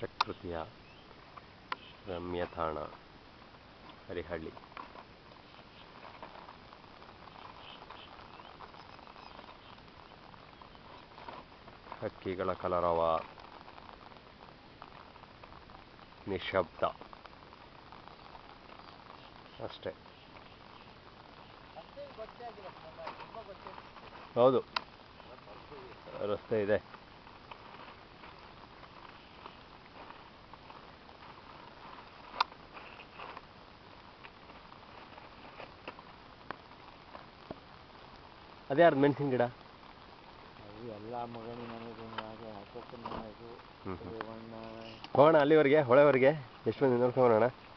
ಪ್ರಕೃತಿಯ ರಮ್ಯ ತಾಣ ಹರಿಹಳ್ಳಿ ಹಕ್ಕಿಗಳ ಕಲರವ ನಿಶಬ್ದ ಅಷ್ಟೇ ಹೌದು ರಸ್ತೆ ಇದೆ ಅದ್ಯಾರ್ದು ಮೆಣಸಿನ ಗಿಡ ಅದು ಎಲ್ಲ ಮಗನಿ ಮನೆದು ಹಾಗೆ ಅಶೋಕನ ಮನೆದು ಹ್ಮ್ ಹ್ಮ್. ರೇವಣ್ಣ ಹೋಗೋಣ ಅಲ್ಲಿವರೆಗೆ ಹೊಳೆವರೆಗೆ ಎಷ್ಟು ಮಂದಿ ನೋಡ್ಕೊಂಬರೋಣ